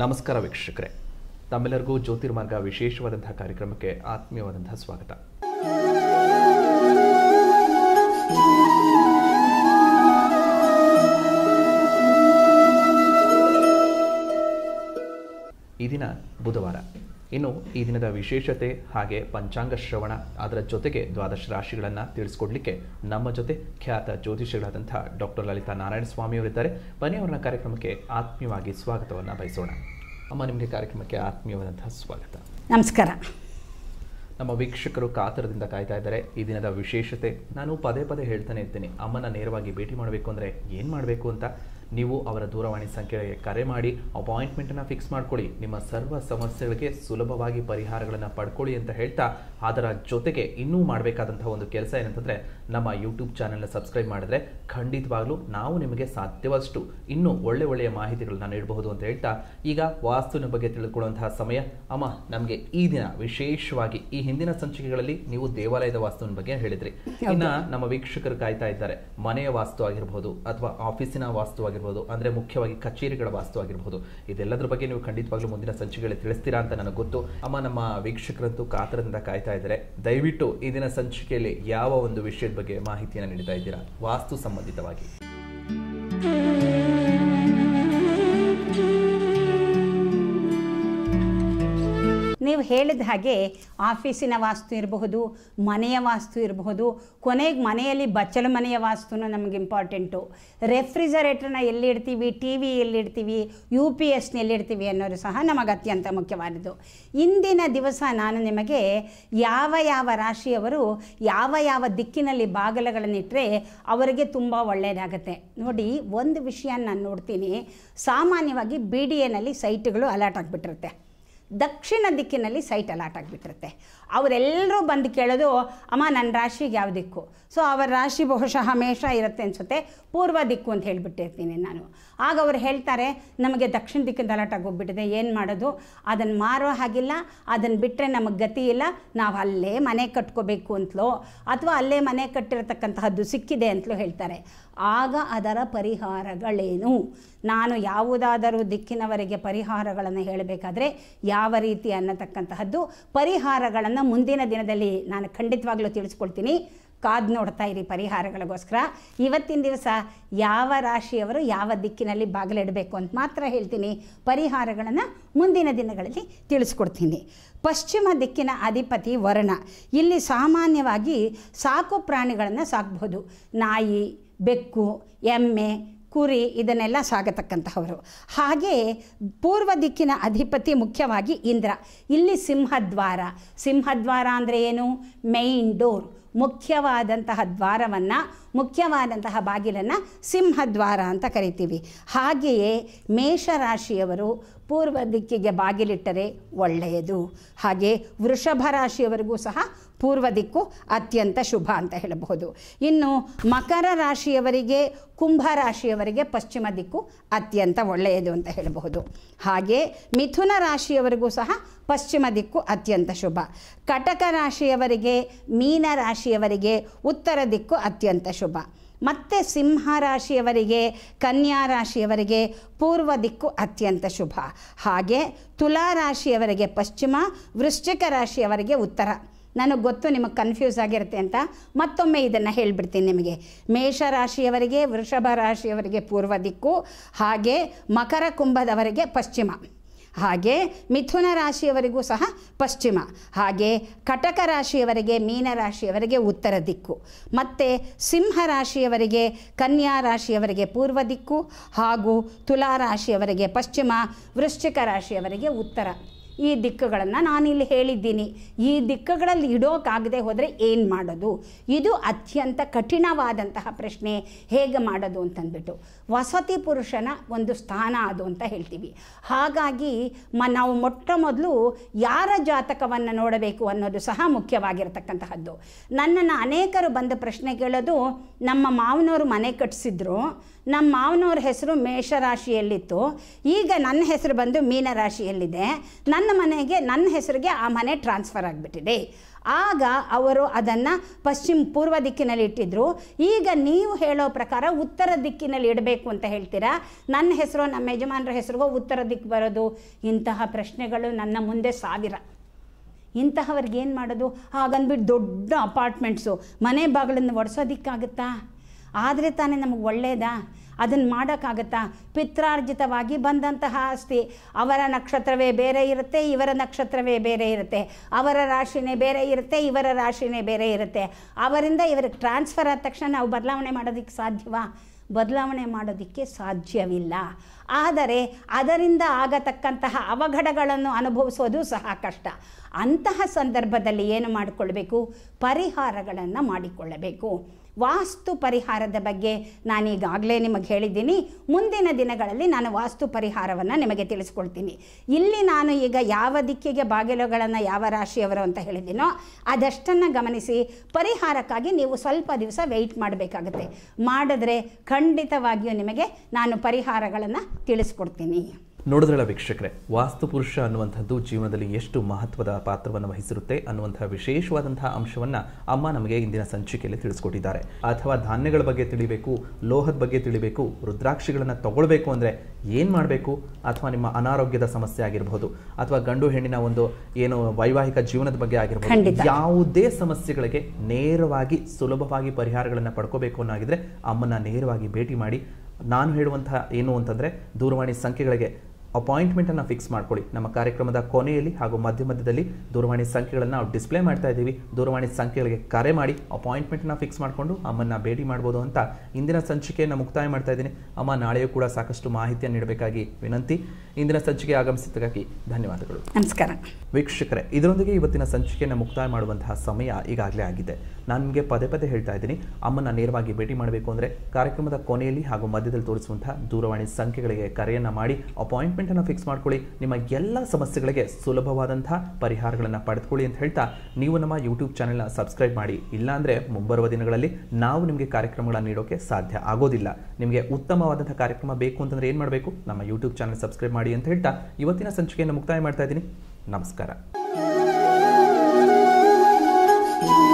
ನಮಸ್ಕಾರ ವೀಕ್ಷಕರೇ ತಮ್ಮೆಲ್ಲರಿಗೂ ಜ್ಯೋತಿರ್ಮಾರ್ಗ ವಿಶೇಷವಾದಂತಹ ಕಾರ್ಯಕ್ರಮಕ್ಕೆ ಆತ್ಮೀಯವಾದಂತಹ ಸ್ವಾಗತ ಈ ದಿನ ಬುಧವಾರ ಇನ್ನು ಈ ದಿನದ ವಿಶೇಷತೆ ಹಾಗೆ ಪಂಚಾಂಗ ಶ್ರವಣ ಅದರ ಜೊತೆಗೆ ದ್ವಾದಶ ರಾಶಿಗಳನ್ನು ತಿಳಿಸ್ಕೊಡ್ಲಿಕ್ಕೆ ನಮ್ಮ ಜೊತೆ ಖ್ಯಾತ ಜ್ಯೋತಿಷಿಗಳಾದಂಥ ಡಾಕ್ಟರ್ ಲಲಿತಾ ನಾರಾಯಣ ಸ್ವಾಮಿ ಅವರಿದ್ದಾರೆ ಬನ್ನಿ ಅವರ ಕಾರ್ಯಕ್ರಮಕ್ಕೆ ಆತ್ಮೀಯವಾಗಿ ಸ್ವಾಗತವನ್ನು ಬಯಸೋಣ ಅಮ್ಮ ನಿಮಗೆ ಕಾರ್ಯಕ್ರಮಕ್ಕೆ ಆತ್ಮೀಯವಾದಂತಹ ಸ್ವಾಗತ ನಮಸ್ಕಾರ ನಮ್ಮ ವೀಕ್ಷಕರು ಕಾತರದಿಂದ ಕಾಯ್ತಾ ಇದ್ದಾರೆ ಈ ದಿನದ ವಿಶೇಷತೆ ನಾನು ಪದೇ ಪದೇ ಹೇಳ್ತಾನೆ ಇರ್ತೀನಿ ಅಮ್ಮನ ನೇರವಾಗಿ ಭೇಟಿ ಮಾಡಬೇಕು ಅಂದರೆ ಏನು ಮಾಡಬೇಕು ಅಂತ ನೀವು ಅವರ ದೂರವಾಣಿ ಸಂಖ್ಯೆಗೆ ಕರೆ ಮಾಡಿ ಅಪಾಯಿಂಟ್ಮೆಂಟನ್ನು ಫಿಕ್ಸ್ ಮಾಡ್ಕೊಳ್ಳಿ ನಿಮ್ಮ ಸರ್ವ ಸಮಸ್ಯೆಗಳಿಗೆ ಸುಲಭವಾಗಿ ಪರಿಹಾರಗಳನ್ನು ಪಡ್ಕೊಳ್ಳಿ ಅಂತ ಹೇಳ್ತಾ ಅದರ ಜೊತೆಗೆ ಇನ್ನೂ ಮಾಡಬೇಕಾದಂತಹ ಒಂದು ಕೆಲಸ ಏನಂತಂದರೆ ನಮ್ಮ ಯೂಟ್ಯೂಬ್ ಚಾನಲ್ನ ಸಬ್ಸ್ಕ್ರೈಬ್ ಮಾಡಿದ್ರೆ ಖಂಡಿತವಾಗ್ಲೂ ನಾವು ನಿಮಗೆ ಸಾಧ್ಯವಷ್ಟು ಇನ್ನೂ ಒಳ್ಳೆ ಒಳ್ಳೆಯ ಮಾಹಿತಿಗಳನ್ನ ನೀಡಬಹುದು ಅಂತ ಹೇಳ್ತಾ ಈಗ ವಾಸ್ತುವಿನ ಬಗ್ಗೆ ತಿಳ್ಕೊಳ್ಳುವಂತಹ ಸಮಯ ಅಮ್ಮ ನಮಗೆ ಈ ದಿನ ವಿಶೇಷವಾಗಿ ಈ ಹಿಂದಿನ ಸಂಚಿಕೆಗಳಲ್ಲಿ ನೀವು ದೇವಾಲಯದ ವಾಸ್ತುವಿನ ಬಗ್ಗೆ ಹೇಳಿದ್ರಿ ಇನ್ನ ನಮ್ಮ ವೀಕ್ಷಕರು ಕಾಯ್ತಾ ಇದ್ದಾರೆ ಮನೆಯ ವಾಸ್ತು ಆಗಿರಬಹುದು ಅಥವಾ ಆಫೀಸಿನ ವಾಸ್ತು ಆಗಿರ್ಬೋದು ಅಂದ್ರೆ ಮುಖ್ಯವಾಗಿ ಕಚೇರಿಗಳ ವಾಸ್ತು ಆಗಿರಬಹುದು ಇದೆಲ್ಲದರ ಬಗ್ಗೆ ನೀವು ಖಂಡಿತವಾಗ್ಲೂ ಮುಂದಿನ ಸಂಚಿಕೆಗಳಲ್ಲಿ ತಿಳಿಸ್ತೀರಾ ಅಂತ ನನಗೆ ಗೊತ್ತು ಅಮ್ಮ ನಮ್ಮ ವೀಕ್ಷಕರಂತೂ ಕಾತರದಿಂದ ಕಾಯ್ತಾ ಇದ್ದಾರೆ ದಯವಿಟ್ಟು ಈ ದಿನ ಸಂಚಿಕೆಯಲ್ಲಿ ಯಾವ ಒಂದು ವಿಷಯದ ಬಗ್ಗೆ ಮಾಹಿತಿಯನ್ನು ನೀಡ್ತಾ ಇದ್ದೀರಾ ವಾಸ್ತು ಸಂಬಂಧಿತವಾಗಿ ನೀವು ಹೇಳಿದ ಹಾಗೆ ಆಫೀಸಿನ ವಾಸ್ತು ಇರಬಹುದು ಮನೆಯ ವಾಸ್ತು ಇರಬಹುದು ಕೊನೆಗೆ ಮನೆಯಲ್ಲಿ ಬಚ್ಚಲು ಮನೆಯ ವಾಸ್ತುನೂ ನಮಗೆ ಇಂಪಾರ್ಟೆಂಟು ರೆಫ್ರಿಜರೇಟರ್ನ ಎಲ್ಲಿಡ್ತೀವಿ ಟಿ ವಿ ಎಲ್ಲಿಡ್ತೀವಿ ಯು ಪಿ ಎಸ್ನ ಎಲ್ಲಿಡ್ತೀವಿ ಅನ್ನೋದು ಸಹ ನಮಗೆ ಅತ್ಯಂತ ಮುಖ್ಯವಾದದ್ದು ಇಂದಿನ ದಿವಸ ನಾನು ನಿಮಗೆ ಯಾವ ಯಾವ ರಾಶಿಯವರು ಯಾವ ಯಾವ ದಿಕ್ಕಿನಲ್ಲಿ ಬಾಗಿಲುಗಳನ್ನಿಟ್ಟರೆ ಅವರಿಗೆ ತುಂಬ ಒಳ್ಳೆಯದಾಗತ್ತೆ ನೋಡಿ ಒಂದು ವಿಷಯ ನಾನು ನೋಡ್ತೀನಿ ಸಾಮಾನ್ಯವಾಗಿ ಬಿ ಡಿ ಎನಲ್ಲಿ ಸೈಟ್ಗಳು ಅಲರ್ಟ್ ಆಗಿಬಿಟ್ಟಿರುತ್ತೆ ದಕ್ಷಿಣ ದಿಕ್ಕಿನಲ್ಲಿ ಸೈಟ್ ಅಲಾಟ್ ಆಗಿಬಿಟ್ಟಿರುತ್ತೆ ಅವರೆಲ್ಲರೂ ಬಂದು ಕೇಳೋದು ಅಮ್ಮ ನನ್ನ ರಾಶಿಗೆ ಯಾವ ದಿಕ್ಕು ಸೊ ಅವರ ರಾಶಿ ಬಹುಶಃ ಮೇಷ ಇರುತ್ತೆ ಅನಿಸುತ್ತೆ ಪೂರ್ವ ದಿಕ್ಕು ಅಂತ ಹೇಳಿಬಿಟ್ಟಿರ್ತೀನಿ ನಾನು ಆಗ ಅವ್ರು ಹೇಳ್ತಾರೆ ನಮಗೆ ದಕ್ಷಿಣ ದಿಕ್ಕಿಂದ ಅಲಾಟ್ ಆಗೋಗ್ಬಿಟ್ಟಿದೆ ಏನು ಮಾಡೋದು ಅದನ್ನು ಮಾರೋ ಹಾಗಿಲ್ಲ ಅದನ್ನು ಬಿಟ್ಟರೆ ನಮಗೆ ಗತಿ ಇಲ್ಲ ನಾವು ಅಲ್ಲೇ ಮನೆ ಕಟ್ಕೋಬೇಕು ಅಂತಲೋ ಅಥವಾ ಅಲ್ಲೇ ಮನೆ ಕಟ್ಟಿರತಕ್ಕಂತಹದ್ದು ಸಿಕ್ಕಿದೆ ಅಂತಲೂ ಹೇಳ್ತಾರೆ ಆಗ ಅದರ ಪರಿಹಾರಗಳೇನು ನಾನು ಯಾವುದಾದರೂ ದಿಕ್ಕಿನವರೆಗೆ ಪರಿಹಾರಗಳನ್ನು ಹೇಳಬೇಕಾದ್ರೆ ಯಾವ ರೀತಿ ಅನ್ನತಕ್ಕಂತಹದ್ದು ಪರಿಹಾರಗಳನ್ನು ಮುಂದಿನ ದಿನದಲ್ಲಿ ನಾನು ಖಂಡಿತವಾಗ್ಲೂ ತಿಳಿಸ್ಕೊಳ್ತೀನಿ ಕಾದು ನೋಡ್ತಾ ಇರಿ ಪರಿಹಾರಗಳಿಗೋಸ್ಕರ ಇವತ್ತಿನ ದಿವಸ ಯಾವ ರಾಶಿಯವರು ಯಾವ ದಿಕ್ಕಿನಲ್ಲಿ ಬಾಗಿಲಿಡಬೇಕು ಅಂತ ಮಾತ್ರ ಹೇಳ್ತೀನಿ ಪರಿಹಾರಗಳನ್ನು ಮುಂದಿನ ದಿನಗಳಲ್ಲಿ ತಿಳಿಸ್ಕೊಡ್ತೀನಿ ಪಶ್ಚಿಮ ದಿಕ್ಕಿನ ಅಧಿಪತಿ ವರುಣ ಇಲ್ಲಿ ಸಾಮಾನ್ಯವಾಗಿ ಸಾಕು ಪ್ರಾಣಿಗಳನ್ನು ಸಾಕಬಹುದು ನಾಯಿ ಬೆಕ್ಕು ಎಮ್ಮೆ ಕುರಿ ಇದನ್ನೆಲ್ಲ ಸಾಗತಕ್ಕಂತಹವರು ಹಾಗೆ ಪೂರ್ವ ದಿಕ್ಕಿನ ಅಧಿಪತಿ ಮುಖ್ಯವಾಗಿ ಇಂದ್ರ ಇಲ್ಲಿ ಸಿಂಹದ್ವಾರ ಸಿಂಹದ್ವಾರ ಅಂದರೆ ಏನು ಮೈನ್ ಡೋರ್ ಮುಖ್ಯವಾದಂತಹ ದ್ವಾರವನ್ನು ಮುಖ್ಯವಾದಂತಹ ಬಾಗಿಲನ್ನು ಸಿಂಹದ್ವಾರ ಅಂತ ಕರಿತೀವಿ ಹಾಗೆಯೇ ಮೇಷರಾಶಿಯವರು ಪೂರ್ವ ದಿಕ್ಕಿಗೆ ಬಾಗಿಲಿಟ್ಟರೆ ಒಳ್ಳೆಯದು ಹಾಗೆ ವೃಷಭ ರಾಶಿಯವರಿಗೂ ಸಹ ಪೂರ್ವ ದಿಕ್ಕು ಅತ್ಯಂತ ಶುಭ ಅಂತ ಹೇಳಬಹುದು ಇನ್ನು ಮಕರ ರಾಶಿಯವರಿಗೆ ಕುಂಭ ರಾಶಿಯವರಿಗೆ ಪಶ್ಚಿಮ ದಿಕ್ಕು ಅತ್ಯಂತ ಒಳ್ಳೆಯದು ಅಂತ ಹೇಳಬಹುದು ಹಾಗೆ ಮಿಥುನ ರಾಶಿಯವರಿಗೂ ಸಹ ಪಶ್ಚಿಮ ದಿಕ್ಕು ಅತ್ಯಂತ ಶುಭ ಕಟಕ ರಾಶಿಯವರಿಗೆ ಮೀನ ರಾಶಿಯವರಿಗೆ ಉತ್ತರ ದಿಕ್ಕು ಅತ್ಯಂತ ಶುಭ ಮತ್ತು ಸಿಂಹ ರಾಶಿಯವರಿಗೆ ಕನ್ಯಾ ರಾಶಿಯವರಿಗೆ ಪೂರ್ವ ದಿಕ್ಕು ಅತ್ಯಂತ ಶುಭ ಹಾಗೆ ತುಲಾ ರಾಶಿಯವರಿಗೆ ಪಶ್ಚಿಮ ವೃಶ್ಚಿಕ ರಾಶಿಯವರಿಗೆ ಉತ್ತರ ನನಗೆ ಗೊತ್ತು ನಿಮಗೆ ಕನ್ಫ್ಯೂಸ್ ಆಗಿರುತ್ತೆ ಅಂತ ಮತ್ತೊಮ್ಮೆ ಇದನ್ನು ಹೇಳಿಬಿಡ್ತೀನಿ ನಿಮಗೆ ಮೇಷ ರಾಶಿಯವರಿಗೆ ವೃಷಭ ರಾಶಿಯವರಿಗೆ ಪೂರ್ವ ದಿಕ್ಕು ಹಾಗೆ ಮಕರ ಕುಂಭದವರಿಗೆ ಪಶ್ಚಿಮ ಹಾಗೆ ಮಿಥುನ ರಾಶಿಯವರಿಗೂ ಸಹ ಪಶ್ಚಿಮ ಹಾಗೆ ಕಟಕ ರಾಶಿಯವರಿಗೆ ಮೀನ ರಾಶಿಯವರಿಗೆ ಉತ್ತರ ದಿಕ್ಕು ಮತ್ತು ಸಿಂಹ ರಾಶಿಯವರಿಗೆ ಕನ್ಯಾ ರಾಶಿಯವರಿಗೆ ಪೂರ್ವ ದಿಕ್ಕು ಹಾಗೂ ತುಲಾ ರಾಶಿಯವರಿಗೆ ಪಶ್ಚಿಮ ವೃಶ್ಚಿಕ ರಾಶಿಯವರಿಗೆ ಉತ್ತರ ಈ ದಿಕ್ಕುಗಳನ್ನು ನಾನಿಲ್ಲಿ ಹೇಳಿದ್ದೀನಿ ಈ ದಿಕ್ಕುಗಳಲ್ಲಿ ಇಡೋಕ್ಕಾಗದೆ ಹೋದರೆ ಏನು ಮಾಡೋದು ಇದು ಅತ್ಯಂತ ಕಠಿಣವಾದಂತಹ ಪ್ರಶ್ನೆ ಹೇಗೆ ಮಾಡೋದು ಅಂತಂದ್ಬಿಟ್ಟು ವಸತಿ ಪುರುಷನ ಒಂದು ಸ್ಥಾನ ಅದು ಅಂತ ಹೇಳ್ತೀವಿ ಹಾಗಾಗಿ ಮ ನಾವು ಮೊಟ್ಟ ಮೊದಲು ಯಾರ ಜಾತಕವನ್ನು ನೋಡಬೇಕು ಅನ್ನೋದು ಸಹ ಮುಖ್ಯವಾಗಿರತಕ್ಕಂತಹದ್ದು ನನ್ನನ್ನು ಅನೇಕರು ಬಂದ ಪ್ರಶ್ನೆ ಕೇಳೋದು ನಮ್ಮ ಮಾವನವರು ಮನೆ ಕಟ್ಟಿಸಿದ್ರು ನಮ್ಮ ಮಾವನವ್ರ ಹೆಸರು ಮೇಷರಾಶಿಯಲ್ಲಿತ್ತು ಈಗ ನನ್ನ ಹೆಸರು ಬಂದು ಮೀನರಾಶಿಯಲ್ಲಿದೆ ನನ್ನ ಮನೆಗೆ ನನ್ನ ಹೆಸರಿಗೆ ಆ ಮನೆ ಟ್ರಾನ್ಸ್ಫರ್ ಆಗಿಬಿಟ್ಟಿದೆ ಆಗ ಅವರು ಅದನ್ನು ಪಶ್ಚಿಮ ಪೂರ್ವ ದಿಕ್ಕಿನಲ್ಲಿ ಇಟ್ಟಿದ್ರು ಈಗ ನೀವು ಹೇಳೋ ಪ್ರಕಾರ ಉತ್ತರ ದಿಕ್ಕಿನಲ್ಲಿ ಇಡಬೇಕು ಅಂತ ಹೇಳ್ತೀರಾ ನನ್ನ ಹೆಸರು ನಮ್ಮ ಯಜಮಾನರ ಹೆಸರಿಗೋ ಉತ್ತರ ದಿಕ್ಕು ಬರೋದು ಇಂತಹ ಪ್ರಶ್ನೆಗಳು ನನ್ನ ಮುಂದೆ ಸಾವಿರ ಇಂತಹವ್ರಿಗೆ ಏನು ಮಾಡೋದು ಹಾಗಂದ್ಬಿಟ್ಟು ದೊಡ್ಡ ಅಪಾರ್ಟ್ಮೆಂಟ್ಸು ಮನೆ ಬಾಗಿಲನ್ನು ಒಡ್ಸೋದಿಕ್ಕಾಗುತ್ತಾ ಆದರೆ ತಾನೇ ನಮಗೆ ಒಳ್ಳೆಯದಾ ಅದನ್ನು ಮಾಡೋಕ್ಕಾಗತ್ತಾ ಪಿತ್ರಾರ್ಜಿತವಾಗಿ ಬಂದಂತಹ ಆಸ್ತಿ ಅವರ ನಕ್ಷತ್ರವೇ ಬೇರೆ ಇರುತ್ತೆ ಇವರ ನಕ್ಷತ್ರವೇ ಬೇರೆ ಇರುತ್ತೆ ಅವರ ರಾಶಿನೇ ಬೇರೆ ಇರುತ್ತೆ ಇವರ ರಾಶಿನೇ ಬೇರೆ ಇರುತ್ತೆ ಅವರಿಂದ ಇವರಿಗೆ ಟ್ರಾನ್ಸ್ಫರ್ ಆದ ತಕ್ಷಣ ನಾವು ಬದಲಾವಣೆ ಮಾಡೋದಕ್ಕೆ ಸಾಧ್ಯವಾ ಬದಲಾವಣೆ ಮಾಡೋದಕ್ಕೆ ಸಾಧ್ಯವಿಲ್ಲ ಆದರೆ ಅದರಿಂದ ಆಗತಕ್ಕಂತಹ ಅವಘಡಗಳನ್ನು ಅನುಭವಿಸೋದು ಸಹ ಕಷ್ಟ ಅಂತಹ ಸಂದರ್ಭದಲ್ಲಿ ಏನು ಮಾಡಿಕೊಳ್ಬೇಕು ಪರಿಹಾರಗಳನ್ನು ಮಾಡಿಕೊಳ್ಳಬೇಕು ವಾಸ್ತು ಪರಿಹಾರದ ಬಗ್ಗೆ ನಾನೀಗಾಗಲೇ ನಿಮಗೆ ಹೇಳಿದ್ದೀನಿ ಮುಂದಿನ ದಿನಗಳಲ್ಲಿ ನಾನು ವಾಸ್ತು ಪರಿಹಾರವನ್ನು ನಿಮಗೆ ತಿಳಿಸ್ಕೊಳ್ತೀನಿ ಇಲ್ಲಿ ನಾನು ಈಗ ಯಾವ ದಿಕ್ಕಿಗೆ ಬಾಗಿಲುಗಳನ್ನು ಯಾವ ರಾಶಿಯವರು ಅಂತ ಹೇಳಿದ್ದೀನೋ ಅದಷ್ಟನ್ನು ಗಮನಿಸಿ ಪರಿಹಾರಕ್ಕಾಗಿ ನೀವು ಸ್ವಲ್ಪ ದಿವಸ ವೆಯ್ಟ್ ಮಾಡಬೇಕಾಗತ್ತೆ ಮಾಡಿದ್ರೆ ಖಂಡಿತವಾಗಿಯೂ ನಿಮಗೆ ನಾನು ಪರಿಹಾರಗಳನ್ನು ತಿಳಿಸ್ಕೊಡ್ತೀನಿ ನೋಡಿದ್ರಲ್ಲ ವೀಕ್ಷಕರೇ ವಾಸ್ತು ಪುರುಷ ಅನ್ನುವಂಥದ್ದು ಜೀವನದಲ್ಲಿ ಎಷ್ಟು ಮಹತ್ವದ ಪಾತ್ರವನ್ನು ವಹಿಸಿರುತ್ತೆ ಅನ್ನುವಂತಹ ವಿಶೇಷವಾದಂತಹ ಅಂಶವನ್ನ ಅಮ್ಮ ನಮಗೆ ಇಂದಿನ ಸಂಚಿಕೆಯಲ್ಲಿ ತಿಳಿಸ್ಕೊಟ್ಟಿದ್ದಾರೆ ಅಥವಾ ಧಾನ್ಯಗಳ ಬಗ್ಗೆ ತಿಳಿಬೇಕು ಲೋಹದ ಬಗ್ಗೆ ತಿಳಿಬೇಕು ರುದ್ರಾಕ್ಷಿಗಳನ್ನ ತಗೊಳ್ಬೇಕು ಅಂದ್ರೆ ಏನ್ ಮಾಡಬೇಕು ಅಥವಾ ನಿಮ್ಮ ಅನಾರೋಗ್ಯದ ಸಮಸ್ಯೆ ಆಗಿರಬಹುದು ಅಥವಾ ಗಂಡು ಹೆಣ್ಣಿನ ಒಂದು ಏನು ವೈವಾಹಿಕ ಜೀವನದ ಬಗ್ಗೆ ಆಗಿರಬಹುದು ಖಂಡಿತ. ಯಾವುದೇ ಸಮಸ್ಯೆಗಳಿಗೆ ನೇರವಾಗಿ ಸುಲಭವಾಗಿ ಪರಿಹಾರಗಳನ್ನು ಪಡ್ಕೋಬೇಕು ಅನ್ನೋಗಿದ್ರೆ ಅಮ್ಮನ ನೇರವಾಗಿ ಭೇಟಿ ಮಾಡಿ ನಾನು ಹೇಳುವಂತಹ ಏನು ಅಂತಂದರೆ ದೂರವಾಣಿ ಸಂಖ್ಯೆಗಳಿಗೆ ಅಪಾಯಿಂಟ್ಮೆಂಟನ್ನು ಫಿಕ್ಸ್ ಮಾಡ್ಕೊಳ್ಳಿ ನಮ್ಮ ಕಾರ್ಯಕ್ರಮದ ಕೊನೆಯಲ್ಲಿ ಹಾಗೂ ಮಧ್ಯ ಮಧ್ಯದಲ್ಲಿ ದೂರವಾಣಿ ಸಂಖ್ಯೆಗಳನ್ನು ನಾವು ಡಿಸ್ಪ್ಲೇ ಮಾಡ್ತಾ ಇದ್ದೀವಿ ದೂರವಾಣಿ ಸಂಖ್ಯೆಗಳಿಗೆ ಕರೆ ಮಾಡಿ ಅಪಾಯಿಂಟ್ಮೆಂಟನ್ನು ಫಿಕ್ಸ್ ಮಾಡಿಕೊಂಡು ಅಮ್ಮನ್ನ ಭೇಟಿ ಮಾಡ್ಬೋದು ಅಂತ ಇಂದಿನ ಸಂಚಿಕೆಯನ್ನು ಮುಕ್ತಾಯ ಮಾಡ್ತಾ ಇದ್ದೀನಿ ಅಮ್ಮ ನಾಳೆಯೂ ಕೂಡ ಸಾಕಷ್ಟು ಮಾಹಿತಿಯನ್ನು ನೀಡಬೇಕಾಗಿ ವಿನಂತಿ ಇಂದಿನ ಸಂಚಿಕೆ ಆಗಮಿಸಿದ್ದಕ್ಕಾಗಿ ಧನ್ಯವಾದಗಳು ನಮಸ್ಕಾರ ವೀಕ್ಷಕರೇ ಇದರೊಂದಿಗೆ ಇವತ್ತಿನ ಸಂಚಿಕೆಯನ್ನು ಮುಕ್ತಾಯ ಮಾಡುವಂತಹ ಸಮಯ ಈಗಾಗಲೇ ಆಗಿದೆ ನಾನು ನಿಮಗೆ ಪದೇ ಪದೇ ಹೇಳ್ತಾ ಇದ್ದೀನಿ ಅಮ್ಮನ ನೇರವಾಗಿ ಭೇಟಿ ಮಾಡಬೇಕು ಅಂದರೆ ಕಾರ್ಯಕ್ರಮದ ಕೊನೆಯಲ್ಲಿ ಹಾಗೂ ಮಧ್ಯದಲ್ಲಿ ತೋರಿಸುವಂತಹ ದೂರವಾಣಿ ಸಂಖ್ಯೆಗಳಿಗೆ ಕರೆಯನ್ನು ಮಾಡಿ ಅಪಾಯಿಂಟ್ಮೆಂಟನ್ನು ಫಿಕ್ಸ್ ಮಾಡ್ಕೊಳ್ಳಿ ನಿಮ್ಮ ಎಲ್ಲ ಸಮಸ್ಯೆಗಳಿಗೆ ಸುಲಭವಾದಂತಹ ಪರಿಹಾರಗಳನ್ನು ಪಡೆದುಕೊಳ್ಳಿ ಅಂತ ಹೇಳ್ತಾ ನೀವು ನಮ್ಮ ಯೂಟ್ಯೂಬ್ ಚಾನೆಲ್ನ ಸಬ್ಸ್ಕ್ರೈಬ್ ಮಾಡಿ ಇಲ್ಲಾಂದರೆ ಮುಂಬರುವ ದಿನಗಳಲ್ಲಿ ನಾವು ನಿಮಗೆ ಕಾರ್ಯಕ್ರಮಗಳನ್ನು ನೀಡೋಕೆ ಸಾಧ್ಯ ಆಗೋದಿಲ್ಲ ನಿಮಗೆ ಉತ್ತಮವಾದಂತಹ ಕಾರ್ಯಕ್ರಮ ಬೇಕು ಅಂತಂದ್ರೆ ಏನು ಮಾಡಬೇಕು ನಮ್ಮ ಯೂಟ್ಯೂಬ್ ಚಾನೆಲ್ ಸಬ್ಸ್ಕ್ರೈಬ್ ಮಾಡಿ ಅಂತ ಹೇಳ್ತಾ ಇವತ್ತಿನ ಸಂಚಿಕೆಯನ್ನು ಮುಕ್ತಾಯ ಮಾಡ್ತಾ ಇದ್ದೀನಿ ನಮಸ್ಕಾರ